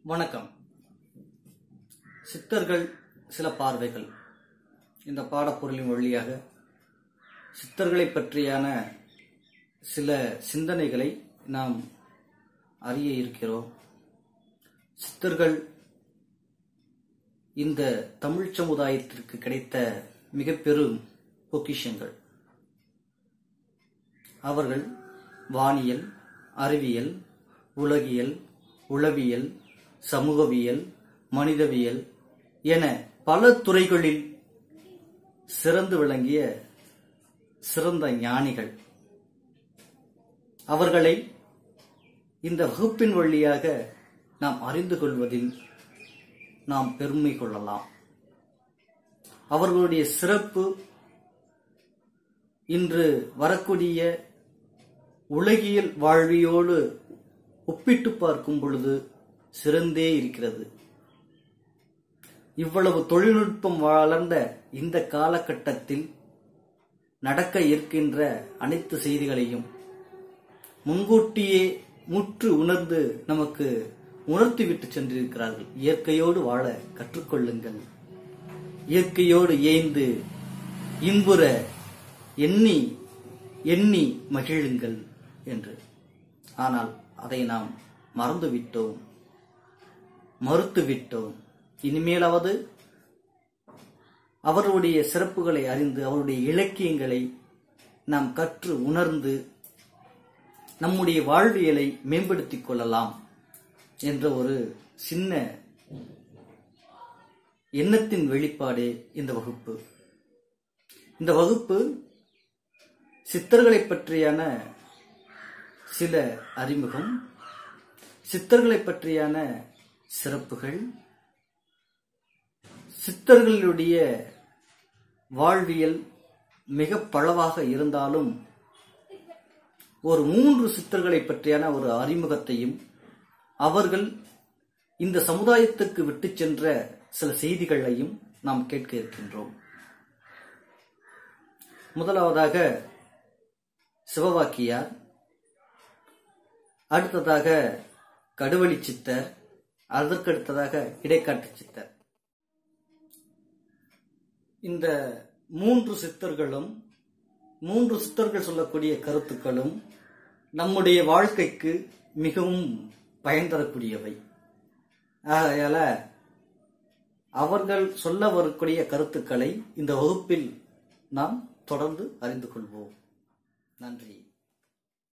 வணக்கம் சித்தர்கள் சில பார்வைகள் இந்த பாடப்பொருளின் வழியாக சித்தர்களை பற்றியான சில சிந்தனைகளை நாம் அறிய இருக்கிறோம் சித்தர்கள் இந்த தமிழ் சமுதாயத்திற்கு கிடைத்த மிக பெரும் பொக்கிஷங்கள் அவர்கள் வானியல் அறிவியல் உலகியல் உளவியல் சமூகவியல் மனிதவியல் என பல துறைகளில் சிறந்து விளங்கிய சிறந்த ஞானிகள் அவர்களை இந்த வகுப்பின் வழியாக நாம் அறிந்து கொள்வதில் நாம் பெருமை கொள்ளலாம் அவர்களுடைய சிறப்பு இன்று வரக்கூடிய உலகியல் வாழ்வியோடு ஒப்பிட்டு பார்க்கும் பொழுது சிறந்தே இருக்கிறது இவ்வளவு தொழில்நுட்பம் வளர்ந்த இந்த காலகட்டத்தில் நடக்க இருக்கின்ற அனைத்து செய்திகளையும் முன்கூட்டியே முற்று உணர்ந்து நமக்கு உணர்த்திவிட்டு சென்றிருக்கிறார்கள் இயற்கையோடு வாழ கற்றுக்கொள்ளுங்கள் இயற்கையோடு ஏய்ந்து இன்புற எண்ணி எண்ணி மகிழுங்கள் என்று ஆனால் அதை நாம் மறந்துவிட்டோம் மறுத்துவிட்டோம் இனிமேலாவது அவருடைய சிறப்புகளை அறிந்து அவருடைய இலக்கியங்களை நாம் கற்று உணர்ந்து நம்முடைய வாழ்வியலை மேம்படுத்திக் கொள்ளலாம் என்ற ஒரு சின்ன எண்ணத்தின் வெளிப்பாடே இந்த வகுப்பு இந்த வகுப்பு சித்தர்களை பற்றியான சில அறிமுகம் சித்தர்களை பற்றியான சிறப்புகள் சித்தர்களுடைய வாழ்வியல் மிக பளவாக இருந்தாலும் ஒரு மூன்று சித்தர்களை பற்றியான ஒரு அறிமுகத்தையும் அவர்கள் இந்த சமுதாயத்துக்கு விட்டு சென்ற சில செய்திகளையும் நாம் கேட்க இருக்கின்றோம் முதலாவதாக சிவவாக்கியார் அடுத்ததாக கடுவழி சித்தர் அதற்கடுத்ததாக இடைக்காட்டு சித்தர் இந்த மூன்று சித்தர்களும் மூன்று சித்தர்கள் சொல்லக்கூடிய கருத்துக்களும் நம்முடைய வாழ்க்கைக்கு மிகவும் பயன் தரக்கூடியவை ஆகையால அவர்கள் சொல்ல வரக்கூடிய கருத்துக்களை இந்த வகுப்பில் நாம் தொடர்ந்து அறிந்து கொள்வோம் நன்றி